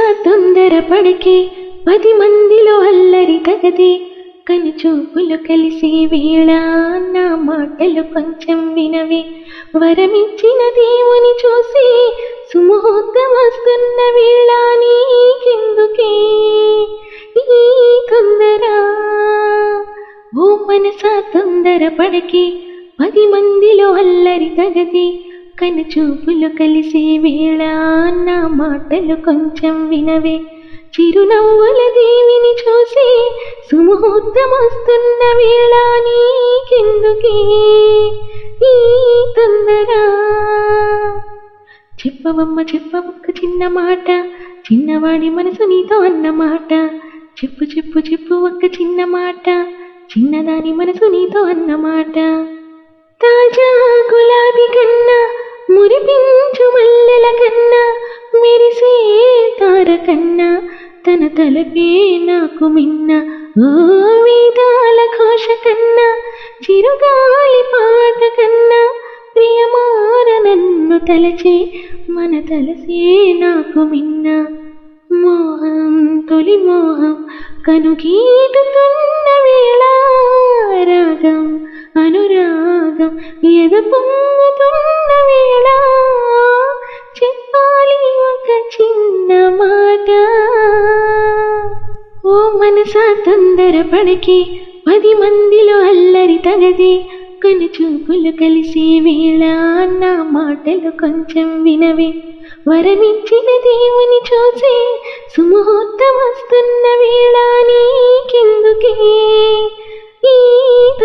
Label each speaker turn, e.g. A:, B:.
A: తొందరపడకే పది మందిలో అల్లరి తగదే కను చూపులు కలిసే వేళ నా మాటలు కొంచెం వినవే వరమిచ్చిన దేవుని చూసి సుముహూర్తం వస్తున్న వేళ నీకెందుకే ఈ తొందర ఓ మనసా తొందరపడకే పది మందిలో అల్లరి తగదే కను చూపులు కలిసే వేళ నా మాటలు కొంచెం వినవే చిరునవ్వుల దేవిని చూసి సుముహూర్తం వస్తున్న వేళ నీకెందుకే ఈ తొందర చెప్పవమ్మ చెప్పవక్క చిన్న మాట చిన్నవాడి మనసు నీతో అన్న మాట చెప్పు చెప్పు చెప్పు ఒక్క చిన్న మాట చిన్నదాని మనసు నీతో అన్న మాట తాజా గులాబీ కన్నా మురిపించు మల్లెల కన్నా మెరిసే తార కన్నా తన తలపే నాకు మిన్న ఓ వేదాల ఘోష కన్నా చిరుగాలి పాట కన్నా ప్రియమార నన్ను తలచే మన తలసే నాకు మిన్న మోహం తొలి మోహం కనుగీటుతున్న వేళ రాగం అనురాగం ఎద పొంగుతున్న వేళ చెప్పాలి ఒక చిన్న మాట ఓ మనసా తొందరపడకే పది మందిలో అల్లరి తగదే కను చూపులు కలిసే వేళ నా మాటలు కొంచెం వినవే వరమిచ్చిన దేవుని చూసి సుముహూర్తం వస్తున్న వేళ నీకెందుకే ఈ